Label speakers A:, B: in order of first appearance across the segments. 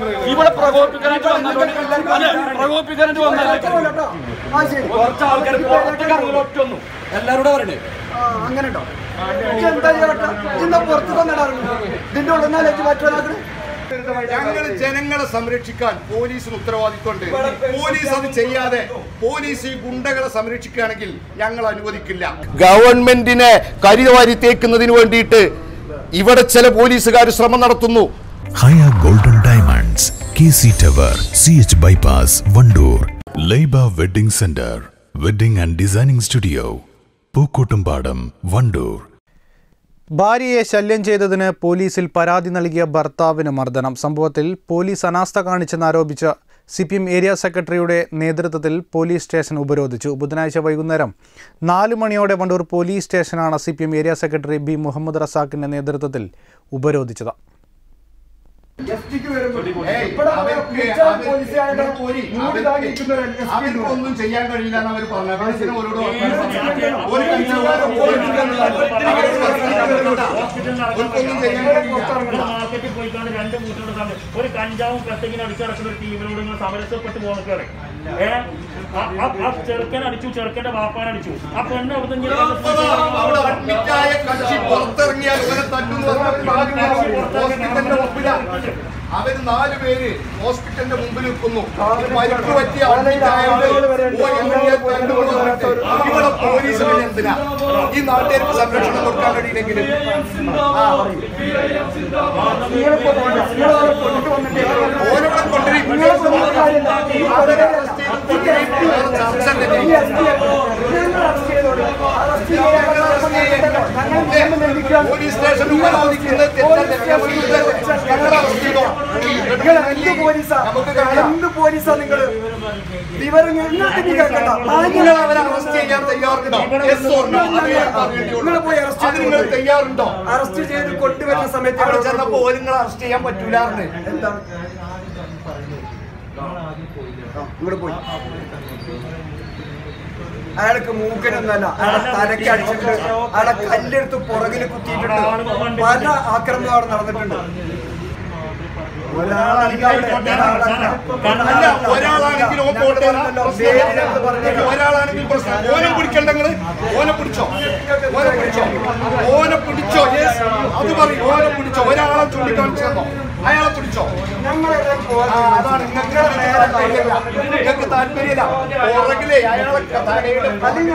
A: ഇവിടെ പ്രകോപിക്കാനായിട്ട് വന്നല്ലോ അല്ലെ പ്രകോപിക്കാനായിട്ട് വന്നല്ലേ കുറച്ച് ആൾക്കാർ പുറത്തേക്ക് ഇറങ്ങുന്ന ഒറ്റൊന്നും എല്ലാവരോടും പറയണേ
B: അങ്ങനെ ഉണ്ടോ എന്താ ചേട്ടാ ഇന്ന് പുറത്ത് തന്നിടാറുണ്ട് ഇതിന്റെ ഉടനെ മറ്റൊരാൾക്ക്
C: ഞങ്ങൾ ജനങ്ങളെ സംരക്ഷിക്കാൻ പോലീസിന് ഉത്തരവാദിത്തമുണ്ട് പോലീസ് അത് ചെയ്യാതെ പോലീസ് ഈ ഗുണ്ടകളെ സംരക്ഷിക്കുകയാണെങ്കിൽ ഞങ്ങൾ അനുവദിക്കില്ല ഗവൺമെന്റിനെ കരിവാരി തേക്കുന്നതിന് വേണ്ടിയിട്ട് ഇവിടെ ചില പോലീസുകാർ ശ്രമം നടത്തുന്നു
D: Haya golden diamonds K C tower C H bypass Wandoor Laiba wedding centre wedding and designing studio Pookkottumpadam Wandoor
E: ഭാര്യയെ ശല്യം ചെയ്തതിന് പോലീസിൽ പരാതി നൽകിയ ഭർത്താവിന് മർദ്ദനം സംഭവത്തിൽ പോലീസ് അനാസ്ഥ കാണിച്ചെന്നാരോപിച്ച് സി പി എം ഏരിയ സെക്രട്ടറിയുടെ നേതൃത്വത്തിൽ പോലീസ് സ്റ്റേഷൻ ഉപരോധിച്ചു ബുധനാഴ്ച വൈകുന്നേരം നാല് മണിയോടെ വണ്ടൂർ പോലീസ് സ്റ്റേഷനാണ് C P M area secretary B Muhammad റസാഖിന്റെ നേതൃത്വത്തിൽ ഉപരോധിച്ചത്
B: എസ്പിക്ക് വരുമ്പോൾ
C: ഏയ്,
B: ഇവിടെ
C: അവർക്ക്
B: മുച്ചാൽ
C: അവർക്ക്
B: പോലീസുകാരുടെ
C: പോരി,
B: മൂടി
C: അവർക്ക്
B: താങ്ങിയിരിക്കുന്ന ഒരു എസ് പി
C: അവർക്ക്
B: ഉണ്ട്.
C: ഒന്നും ചെയ്യാൻ കഴിയില്ല എന്ന് അവർ പറഞ്ഞു അപ്പോൾ ഇതിന് ഓരോട് ഒരു അവർക്കൊന്നും ചെയ്യാൻ കഴിയില്ല
F: മാർക്കറ്റിൽ പോയിക്കാണ്ട് രണ്ട് മൂട്ടിനോട് സമയം ഒരു കഞ്ചാവും കത്തിങ്ങനെ അടിച്ചടക്കുന്ന ഒരു ടീമിനോട് നിങ്ങൾ സമരസപ്പെട്ട് പോകുന്നൊക്കെയാണ് ഏഹ് ആ ചെറുക്കൻ അടിച്ചു ചെറുക്കന്റെ വാപ്പാൻ അടിച്ചു ആ പെണ്ണ് അവിടെ നിന്ന്
C: അവിടെ അഡ്മിറ്റായ കക്ഷി പുറത്തിറങ്ങിയാൽ ഇവരെ തല്ലുന്നു ഹോസ്പിറ്റലിന്റെ മുമ്പിലാണ് അവര് നാല് പേര് ഹോസ്പിറ്റലിന്റെ മുമ്പിൽ നിൽക്കുന്നു പരിക്ക് പറ്റിയ അഡ്മിറ്റായവര് പോയി എങ്ങനെയാ തല്ലുകൊള്ളു പറഞ്ഞിട്ട് ഇവിടെ പോലീസ് പിന്നെ എന്തിനാ ഈ നാട്ടുകാർക്ക് സംരക്ഷണം കൊടുക്കാൻ കഴിയില്ലെങ്കിൽ ആ
B: നിങ്ങളിപ്പോ പോകണ്ട. നിങ്ങളവിടെ കൊണ്ടിട്ട് വന്നിട്ട്
C: ഓരോടെ കൊണ്ടുവരും
B: നിങ്ങളെ കൊണ്ടുവന്ന കാര്യമില്ല. ഈ
C: അവരെ
B: കൊണ്ടുവരല്ല.
C: അറസ്റ്റ് ചെയ്ത് കൊണ്ടുവരും വേറെ ചർച്ച തന്നെ
B: ഈ എസ് പി ഞങ്ങൾ അറസ്റ്റ് ചെയ്തോളൂ. അറസ്റ്റ് ചെയ്യാൻ ഞങ്ങൾ നിയമം ലംഘിക്കാൻ
C: പോലീസ് സ്റ്റേഷനിൽ ഉപരോധിക്കുന്നത് തെറ്റല്ല ഞങ്ങൾ അറസ്റ്റ് ചെയ്തോ
B: നിങ്ങൾ എന്ത് പോലീസാ എന്ത് പോലീസാ നിങ്ങൾ വിവരം നിങ്ങൾക്ക് ഇനി കേൾക്കണ്ട
C: നിങ്ങൾ അവരെ അറസ്റ്റ് ചെയ്യാൻ തയ്യാറുണ്ടോ Yes or no? അത് ഞാൻ പറയേണ്ടിയുള്ളൂ.
B: നിങ്ങൾ പോയി അറസ്റ്റ്
C: അത് നിങ്ങൾ തയ്യാറുണ്ടോ
B: അറസ്റ്റ് ചെയ്ത് കൊണ്ടുവരുന്ന സമയത്ത്
C: അവിടെ
B: ഇവിടെ
C: ചെന്നപ്പോ ഒരു നിങ്ങൾ അറസ്റ്റ് ചെയ്യാൻ പറ്റൂലാന്ന്
B: എന്താണ് ഇവിടെ പോയി അയാൾക്ക് മൂക്കനൊന്നല്ല അയാളെ തലക്ക് അടിച്ചിട്ടുണ്ട് അയാളെ കല്ലെടുത്ത് പുറകിൽ കുത്തിയിട്ടുണ്ട് പല ആക്രമണം അവിടെ നടന്നിട്ടുണ്ട് ഒരാളാണെങ്കിൽ അവിടെ ഒരാളല്ല.
C: അല്ല ഒരാളാണെങ്കിൽ ഓൻ പോട്ടെ ഒരാളാണെങ്കിൽ പ്രശ്നം ഓനെ പിടിക്കണ്ട നിങ്ങള് ഓനെ പിടിച്ചോ ഓനെ പിടിച്ചോ ഓനെ പിടിച്ചോ യെസ് അത് പറയും ഓനെ പിടിച്ചോ ഒരാളെ ചൂണ്ടിക്കാണിച്ചു തന്നോ അയാളെ പിടിച്ചോ
B: ഞങ്ങളെല്ലാം
C: ആ,
B: പോകാൻ
C: അതാണ് നിങ്ങൾക്ക് താല്പര്യമില്ല നിങ്ങൾക്ക് താല്പര്യമില്ല പുറകിലെ അയാളെ തലയുടെ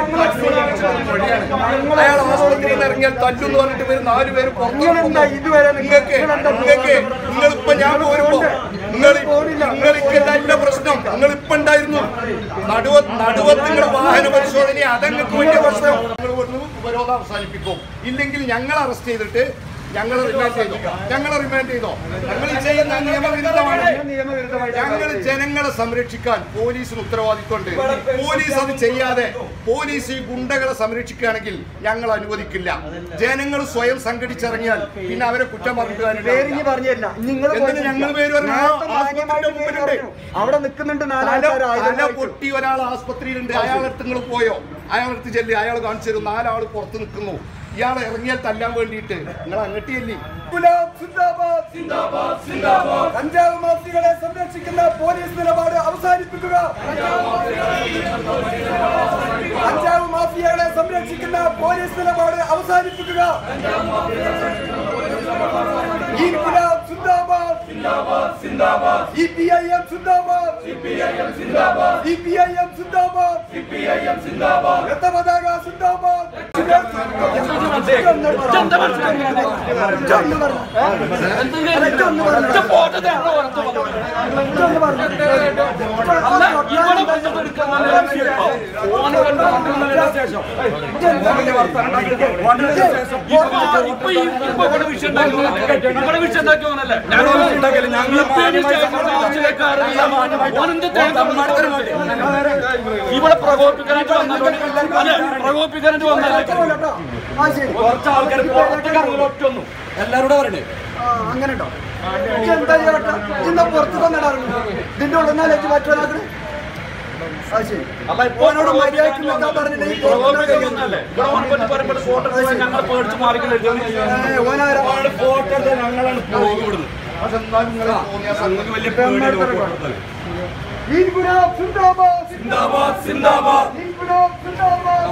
C: അയാൾ ആശുപത്രിയിൽ നിന്ന് ഇറങ്ങിയാൽ തല്ലുന്ന് പറഞ്ഞിട്ട് ഇവര് നാല് പേര്
B: നിങ്ങളെന്താ ഇതുവരെ
C: നിങ്ങൾക്ക് നിങ്ങൾക്ക് നിങ്ങളിപ്പോ ഞാൻ പോരുമ്പോ നിങ്ങൾ നിങ്ങൾക്ക് നല്ല പ്രശ്നം നിങ്ങൾ ഇപ്പൊ ഉണ്ടായിരുന്നു നടുവ നടുവത്ത് നിങ്ങൾ വാഹന പരിശോധന അതങ്ങൾക്ക് വലിയ പ്രശ്നം നിങ്ങൾ ഇവിടുന്ന് ഉപരോധം അവസാനിപ്പിക്കും ഇല്ലെങ്കിൽ ഞങ്ങൾ അറസ്റ്റ് ചെയ്തിട്ട് ഞങ്ങൾ റിമാൻഡ് ചെയ്തോ ഞങ്ങളെ റിമാൻഡ് ചെയ്തോ ഞങ്ങൾ ഈ ചെയ്യുന്ന നിയമവിരുദ്ധമാണ് ഞങ്ങൾ ജനങ്ങളെ സംരക്ഷിക്കാൻ പോലീസിന് ഉത്തരവാദിത്തമുണ്ട് പോലീസ് അത് ചെയ്യാതെ പോലീസ് ഈ ഗുണ്ടകളെ സംരക്ഷിക്കുകയാണെങ്കിൽ ഞങ്ങൾ അനുവദിക്കില്ല ജനങ്ങൾ സ്വയം സംഘടിച്ചിറങ്ങിയാൽ പിന്നെ അവരെ കുറ്റം പറഞ്ഞിട്ട്
B: പേരിഞ്ഞ്
C: കാര്യമില്ല.
B: പറഞ്ഞില്ല നിങ്ങൾ
C: എന്തിന് ഞങ്ങൾ പേര് പറഞ്ഞു?
B: നേരത്തെ
C: ആ, ആസ്പത്രിയുടെ
B: മാന്യമായിട്ട് പേര്
C: മുമ്പിലുണ്ട്.
B: പറഞ്ഞു. അവിടെ നിൽക്കുന്നുണ്ട്
C: തല
B: നാലാൾക്കാർ
C: തല
B: ആയുധം
C: പൊട്ടി ഒരാൾ ആസ്പത്രിയിലുണ്ട് അയാളടുത്ത് നിങ്ങൾ പോയോ അയാളടുത്ത് ചെല്ലി അയാൾ കാണിച്ചു തരും നാലാൾ പുറത്ത് നിൽക്കുന്നു ഇയാൾ ഇറങ്ങിയാൽ തല്ലാൻ വേണ്ടിയിട്ട് നിങ്ങൾ അങ്ങട്ടിയല്ലേ
B: കഞ്ചാവ് മാഫികളെ സംരക്ഷിക്കുന്ന പോലീസ് നിലപാട് അവസാനിപ്പിക്കുക കഞ്ചാവ് മാഫിയകളെ സംരക്ഷിക്കുന്ന പോലീസ് നിലപാട് അവസാനിപ്പിക്കുക ഇൻകുലാബ് സിന്ദാബാദ് സിപിഐഎം സിന്ദാബാദ് സിപിഐഎം സിന്ദാബാദ് രക്തപതാക സിന്ദാബാദ്
A: ഇവിടെ വന്നിട്ട് എടുക്കുന്ന ഓനെ കണ്ടുകൊണ്ടിരുന്നതിന് ശേഷം ഇപ്പൊ ഈ ഇപ്പൊ ഇവിടെ വിഷയം ഉണ്ടാക്കി ഇവിടെ വിഷയം ഉണ്ടാക്കി ഓനല്ലേ ഇവിടെ പ്രകോപിക്കാനായിട്ട് വന്നല്ലോ അല്ലെ പ്രകോപിക്കാനായിട്ട് വന്നല്ലേ കുറച്ച് ആൾക്കാർ പുറത്തേക്ക് ഇറങ്ങുന്ന ഒറ്റൊന്നും എല്ലാവരോടും പറയണേ
B: അങ്ങനെ ഉണ്ടോ എന്താ ചേട്ടാ ഇന്ന് പുറത്ത് തന്നിടാറുണ്ട് ഇതിന്റെ ഉടനെ മറ്റൊരാൾക്ക് അത് ശരി ഓനോട് മര്യാദയ്ക്ക് നിൽക്കാൻ പറഞ്ഞിട്ട് ഈ പുറത്തുനിന്ന്
A: പ്രകോപിക്കുന്നല്ലേ ഇവിടെ ഓനെ പറ്റി പറയുമ്പോൾ ഫോട്ടോ ഞങ്ങൾ പേടിച്ച് മാറിക്കൊണ്ടിരിക്കുന്നു
B: ഏ, ഓനാരാ?
F: ഫോട്ടോ ഞങ്ങളാണ് പോകും ഇവിടുന്ന്
C: പക്ഷെ എന്നാലും നിങ്ങൾ തോന്നിയ
A: ഞങ്ങൾക്ക് വലിയ പേടിയാണ് ഓട്ടത്തിൽ.
B: ഇൻകുലാബ് സിന്ദാബാദ്
A: സിന്ദാബാദ് സിന്ദാബാദ്
B: ഇൻകുലാബ് സിന്ദാബാദ്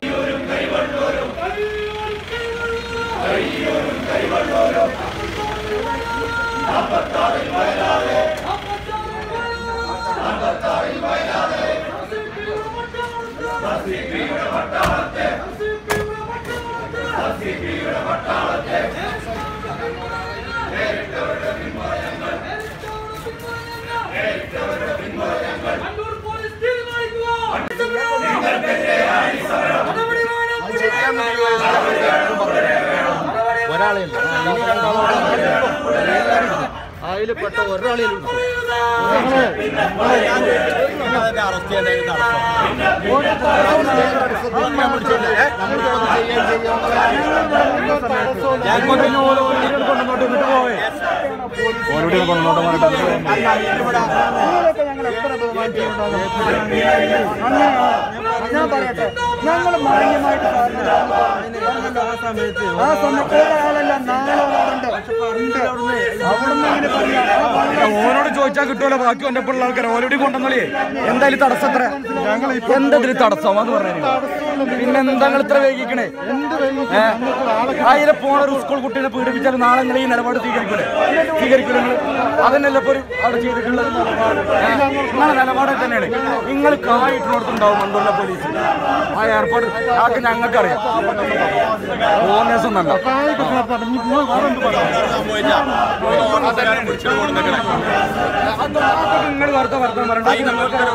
B: ഞാൻ പറയട്ടെ ഞങ്ങൾ മാന്യമായിട്ട് പറഞ്ഞില്ല. ആ സമയത്ത് ഒരാളല്ല നാലോളുണ്ട് അവിടുന്ന് ഇങ്ങനെ പറയാ ആ പറഞ്ഞ
A: ഓനോട് ചോദിച്ചാൽ കിട്ടുമല്ലോ ബാക്കി എന്റെ പിള്ള ആൾക്കാർ ഓലോടി കൊണ്ടുവന്നോളേ എന്തായാലും തടസ്സം എത്ര എന്തതിൽ തടസ്സം അത് പറഞ്ഞു പിന്നെ എന്താ നിങ്ങൾ ഇത്ര വൈകിക്കണേ അതിലെ പോണ ഒരു സ്കൂൾ കുട്ടീനെ പീഡിപ്പിച്ചാൽ നാളെ നിങ്ങൾ ഈ നിലപാട് സ്വീകരിക്കൂലേ സ്വീകരിക്കൂലേ നിങ്ങൾ അതന്നെയല്ല ഇപ്പൊ ഒരു അവിടെ ചെയ്തിട്ടുള്ളത് ഏ? നിങ്ങളെ നിലപാട് തന്നെയാണ് നിങ്ങൾ കായിട്ടുള്ളിടത്തുണ്ടാവും മണ്ടുള്ള പോലീസ് ആ ഏർപ്പാട് ആൾക്ക് ഞങ്ങൾക്കറിയാം ഓനേഴ്സ് ഒന്നല്ല നിങ്ങൾ വാർത്ത വർത്തമാനം പറയണ്ട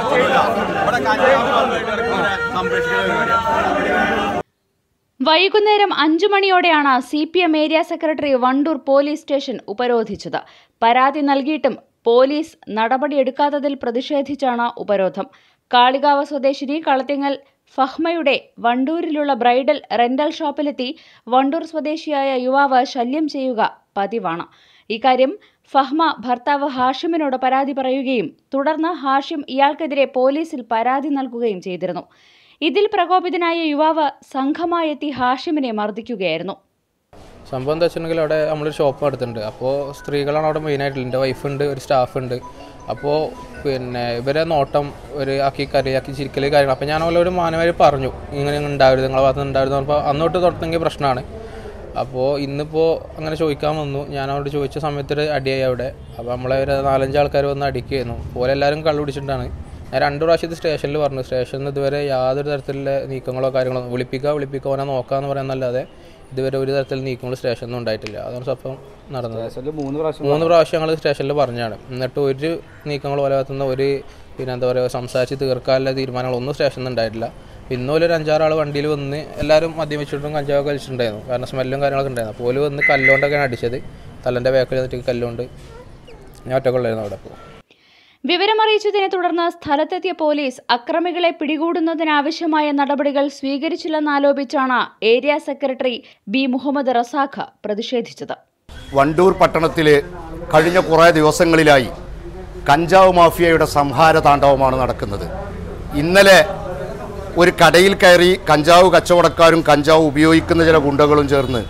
G: വൈകുന്നേരം അഞ്ചു മണിയോടെയാണ് C P M area secretary Wandoor police station ഉപരോധിച്ചത് പരാതി നൽകിയിട്ടും പോലീസ് നടപടിയെടുക്കാത്തതിൽ പ്രതിഷേധിച്ചാണ് ഉപരോധം കാളികാവ് സ്വദേശിനി കളത്തിങ്ങൽ ഫഹ്മയുടെ വണ്ടൂരിലുള്ള ബ്രൈഡൽ റെന്റൽ ഷോപ്പിലെത്തി വണ്ടൂർ സ്വദേശിയായ യുവാവ് ശല്യം ചെയ്യുക പതിവാണ് ഇക്കാര്യം ഫഹ്മ ഭർത്താവ് ഹാഷിമിനോട് പരാതി പറയുകയും തുടർന്ന് ഹാഷിം ഇയാൾക്കെതിരെ പോലീസിൽ പരാതി നൽകുകയും ചെയ്തിരുന്നു ഇതിൽ പ്രകോപിതനായ യുവാവ് സംഘമായെത്തി ഹാഷിമിനെ മർദ്ദിക്കുകയായിരുന്നു
H: സംഭവം എന്താ വെച്ചിട്ടുണ്ടെങ്കിൽ അവിടെ നമ്മളൊരു ഷോപ്പ് നടത്തുന്നുണ്ട് അപ്പോൾ സ്ത്രീകളാണ് അവിടെ മെയിനായിട്ടുള്ളത് എൻ്റെ വൈഫുണ്ട് ഒരു സ്റ്റാഫുണ്ട് അപ്പോൾ പിന്നെ ഇവരെ നോട്ടം ഒരു ആക്കി കറിയാക്കി ചിരിക്കൽ കാര്യങ്ങൾ അപ്പോൾ ഞാൻ ഒരു മാനവര് പറഞ്ഞു ഇങ്ങനെ ഉണ്ടാവരുത് നിങ്ങളെ ഭാഗത്ത് ഉണ്ടാവരുത് അപ്പോൾ അന്നോട്ട് തുടങ്ങിയ പ്രശ്നമാണ് അപ്പോൾ ഇന്നിപ്പോൾ അങ്ങനെ ചോദിക്കാൻ വന്നു ഞാൻ അവരോട് ചോദിച്ച സമയത്ത് ഒരു അടിയായി അവിടെ അപ്പോൾ നമ്മളെ ഒരു നാലഞ്ച് ആൾക്കാർ വന്ന് അടിക്കുകയായിരുന്നു പോലെ എല്ലാവരും കള്ളു പിടിച്ചിട്ടാണ് ഞാൻ രണ്ട് പ്രാവശ്യത്തെ സ്റ്റേഷനിൽ പറഞ്ഞു സ്റ്റേഷനിൽ ഇതുവരെ യാതൊരു തരത്തിലുള്ള നീക്കങ്ങളോ കാര്യങ്ങളോ വിളിപ്പിക്കുക വിളിപ്പിക്കുക ഓനെ നോക്കാമെന്ന് പറയാന്നല്ലാതെ ഇതുവരെ ഒരു തരത്തിലുള്ള നീക്കങ്ങൾ സ്റ്റേഷനിൽ ഉണ്ടായിട്ടില്ല അതാണ് സംഭവം നടന്നത് മൂന്ന് പ്രാവശ്യം ഞങ്ങൾ സ്റ്റേഷനിൽ പറഞ്ഞാണ് എന്നിട്ട് ഒരു നീക്കങ്ങൾ പോലെ ഭാഗത്തുനിന്ന് ഒരു പിന്നെ എന്താ പറയുക സംസാരിച്ച് തീർക്കാനുള്ള തീരുമാനങ്ങളൊന്നും സ്റ്റേഷനിൽ ഉണ്ടായിട്ടില്ല ഇന്നും ഒരു അഞ്ചാറാൾ വണ്ടിയിൽ വന്ന് എല്ലാവരും മദ്യം വെച്ചിട്ടും കഞ്ചാവൊക്കെ കഴിച്ചിട്ടുണ്ടായിരുന്നു കാരണം സ്മെല്ലും കാര്യങ്ങളൊക്കെ ഉണ്ടായിരുന്നു അപ്പോൾ ഓല് വന്ന് കല്ലുകൊണ്ടൊക്കെയാണ് അടിച്ചത് തലൻ്റെ ബാക്കിൽ നിന്നിട്ട് കല്ലുകൊണ്ട് ഞാൻ ഒറ്റക്കൊള്ളായിരുന്നു അവിടെ അപ്പോൾ
G: വിവരമറിയിച്ചതിനെ തുടർന്ന് സ്ഥലത്തെത്തിയ പോലീസ് അക്രമികളെ പിടികൂടുന്നതിനാവശ്യമായ നടപടികൾ സ്വീകരിച്ചില്ലെന്നാരോപിച്ചാണ് area secretary B Muhammad Razak പ്രതിഷേധിച്ചത്
C: വണ്ടൂർ പട്ടണത്തിൽ കഴിഞ്ഞ കുറേ ദിവസങ്ങളിലായി കഞ്ചാവ് മാഫിയയുടെ സംഹാര താണ്ഡവമാണ് നടക്കുന്നത് ഇന്നലെ ഒരു കടയിൽ കയറി കഞ്ചാവ് കച്ചവടക്കാരും കഞ്ചാവ് ഉപയോഗിക്കുന്ന ചില ഗുണ്ടകളും ചേർന്ന്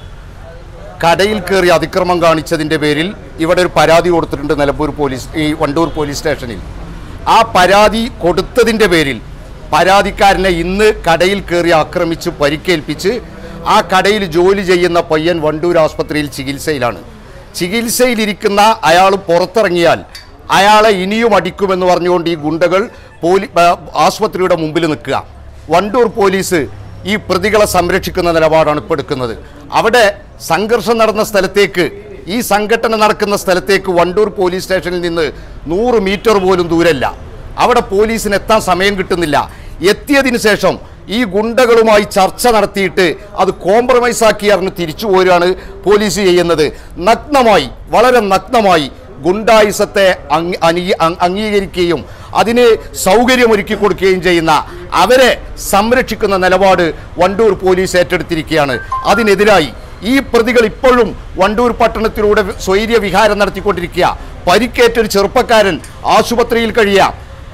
C: കടയിൽ കയറി അതിക്രമം കാണിച്ചതിൻ്റെ പേരിൽ ഇവിടെ ഒരു പരാതി കൊടുത്തിട്ടുണ്ട് നിലമ്പൂർ പോലീസ് ഈ വണ്ടൂർ പോലീസ് സ്റ്റേഷനിൽ ആ പരാതി കൊടുത്തതിൻ്റെ പേരിൽ പരാതിക്കാരനെ ഇന്ന് കടയിൽ കയറി ആക്രമിച്ച് പരിക്കേൽപ്പിച്ച് ആ കടയിൽ ജോലി ചെയ്യുന്ന പയ്യൻ വണ്ടൂർ ആസ്പത്രിയിൽ ചികിത്സയിലാണ് ചികിത്സയിലിരിക്കുന്ന അയാൾ പുറത്തിറങ്ങിയാൽ അയാളെ ഇനിയും അടിക്കുമെന്ന് പറഞ്ഞുകൊണ്ട് ഈ ഗുണ്ടകൾ പോലീ ആ, ആസ്പത്രിയുടെ മുമ്പിൽ നിൽക്കുക വണ്ടൂർ പോലീസ് ഈ പ്രതികളെ സംരക്ഷിക്കുന്ന നിലപാടാണ് ഇപ്പോൾ എടുക്കുന്നത് അവിടെ സംഘർഷം നടന്ന സ്ഥലത്തേക്ക് ഈ സംഘടന നടക്കുന്ന സ്ഥലത്തേക്ക് വണ്ടൂർ പോലീസ് സ്റ്റേഷനിൽ നിന്ന് നൂറ് മീറ്റർ പോലും ദൂരല്ല അവിടെ പോലീസിന് എത്താൻ സമയം കിട്ടുന്നില്ല എത്തിയതിനു ശേഷം ഈ ഗുണ്ടകളുമായി ചർച്ച നടത്തിയിട്ട് അത് കോംപ്രമൈസ് ആക്കി അറിഞ്ഞ് തിരിച്ചു പോരുകയാണ് പോലീസ് ചെയ്യുന്നത് നഗ്നമായി വളരെ നഗ്നമായി ഗുണ്ടായുസത്തെ അംഗീ- അനീ- അങ്- അംഗീകരിക്കുകയും അതിന് സൗകര്യമൊരുക്കി കൊടുക്കുകയും ചെയ്യുന്ന അവരെ സംരക്ഷിക്കുന്ന നിലപാട് വണ്ടൂർ പോലീസ് ഏറ്റെടുത്തിരിക്കുകയാണ് അതിനെതിരായി ഈ പ്രതികൾ ഇപ്പോഴും വണ്ടൂർ പട്ടണത്തിലൂടെ സ്വൈര്യ വിഹാരം നടത്തിക്കൊണ്ടിരിക്കുക പരിക്കേറ്റൊരു ചെറുപ്പക്കാരൻ ആശുപത്രിയിൽ കഴിയുക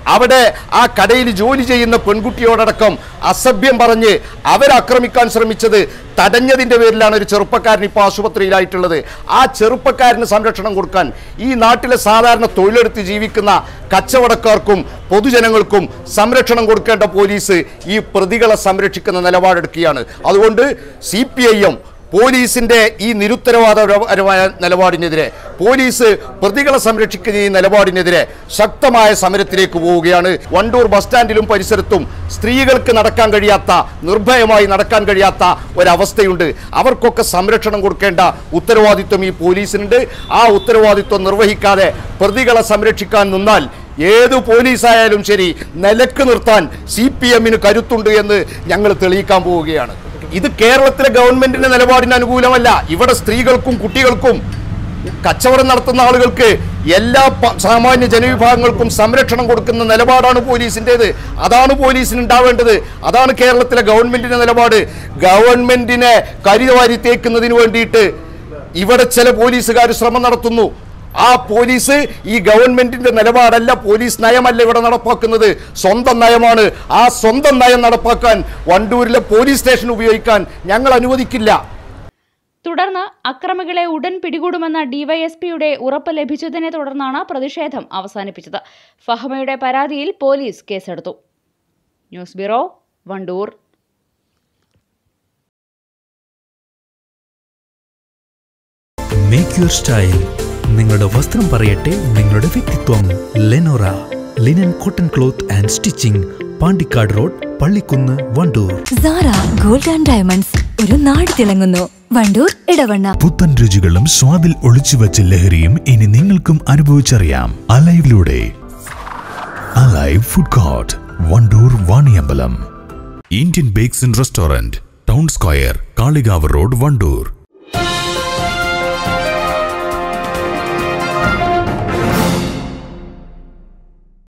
C: അവിടെ ആ കടയിൽ ജോലി ചെയ്യുന്ന പെൺകുട്ടിയോടടക്കം അസഭ്യം പറഞ്ഞ് അവരാക്രമിക്കാൻ ശ്രമിച്ചത് തടഞ്ഞതിന്റെ പേരിലാണ് ഒരു ചെറുപ്പക്കാരൻ ഇപ്പോൾ ആശുപത്രിയിലായിട്ടുള്ളത് ആ ചെറുപ്പക്കാരന് സംരക്ഷണം കൊടുക്കാൻ ഈ നാട്ടിലെ സാധാരണ തൊഴിലെടുത്ത് ജീവിക്കുന്ന കച്ചവടക്കാർക്കും പൊതുജനങ്ങൾക്കും സംരക്ഷണം കൊടുക്കേണ്ട പോലീസ് ഈ പ്രതികളെ സംരക്ഷിക്കുന്ന നിലപാടെടുക്കുകയാണ് അതുകൊണ്ട് സി പി ഐ എം പോലീസിന്റെ ഈ നിരുത്തരവാദപരമായ നിലപാടിനെതിരെ പോലീസ് പ്രതികളെ സംരക്ഷിക്കുന്ന ഈ നിലപാടിനെതിരെ ശക്തമായ സമരത്തിലേക്ക് പോവുകയാണ് വണ്ടൂർ ബസ് സ്റ്റാൻഡിലും പരിസരത്തും സ്ത്രീകൾക്ക് നടക്കാൻ കഴിയാത്ത നിർഭയമായി നടക്കാൻ കഴിയാത്ത ഒരവസ്ഥയുണ്ട് അവർക്കൊക്കെ സംരക്ഷണം കൊടുക്കേണ്ട ഉത്തരവാദിത്വം ഈ പോലീസിനുണ്ട് ആ ഉത്തരവാദിത്വം നിർവഹിക്കാതെ പ്രതികളെ സംരക്ഷിക്കാൻ നിന്നാൽ ഏത് പോലീസായാലും ശരി നിലക്ക് നിർത്താൻ സി പി എമ്മിന് കരുത്തുണ്ട് എന്ന് ഞങ്ങൾ തെളിയിക്കാൻ പോവുകയാണ് ഇത് കേരളത്തിലെ ഗവൺമെന്റിന്റെ നിലപാടിന് അനുകൂലമല്ല ഇവിടെ സ്ത്രീകൾക്കും കുട്ടികൾക്കും കച്ചവടം നടത്തുന്ന ആളുകൾക്ക് എല്ലാ പ- സാമാന്യ ജനവിഭാഗങ്ങൾക്കും സംരക്ഷണം കൊടുക്കുന്ന നിലപാടാണ് പോലീസിൻ്റെത് അതാണ് പോലീസിന് ഉണ്ടാവേണ്ടത് അതാണ് കേരളത്തിലെ ഗവൺമെന്റിന്റെ നിലപാട് ഗവൺമെന്റിനെ കരിവാരി തേക്കുന്നതിന് വേണ്ടിയിട്ട് ഇവിടെ ചില പോലീസുകാർ ശ്രമം നടത്തുന്നു ആ പോലീസ് ഈ ഗവൺമെന്റിന്റെ നിലപാടല്ല പോലീസ് നയമല്ല ഇവിടെ നടപ്പാക്കുന്നത് സ്വന്തം നയമാണ് ആ സ്വന്തം നയം നടപ്പാക്കാൻ വണ്ടൂരിലെ പോലീസ് സ്റ്റേഷൻ ഉപയോഗിക്കാൻ ഞങ്ങൾ അനുവദിക്കില്ല
G: തുടർന്ന് അക്രമികളെ ഉടൻ പിടികൂടുമെന്ന ഡിവൈഎസ്പിയുടെ ഉറപ്പ് ലഭിച്ചതിനെ തുടർന്നാണ് പ്രതിഷേധം അവസാനിപ്പിച്ചത് ഫഹമയുടെ പരാതിയിൽ പോലീസ് കേസെടുത്തു news bureau Wandoor
I: make your style നിങ്ങളുടെ വസ്ത്രം പറയട്ടെ നിങ്ങളുടെ വ്യക്തിത്വം Lenora linen cotton cloth and stitching Pandikkad road Pallikkunnu Wandoor
J: Sara gold and diamonds ഒരു നാട് തിളങ്ങുന്നു വണ്ടൂർ ഇടവണ്ണ
D: പുത്തൻ രുചികളും സ്വാദിൽ ഒളിച്ചുവെച്ച ലഹരിയും ഇനി നിങ്ങൾക്കും അനുഭവിച്ചറിയാം അലൈവിലൂടെ alive food court Wandoor Vaniyambalam Indian bakes and restaurant town square Kalikavu road Wandoor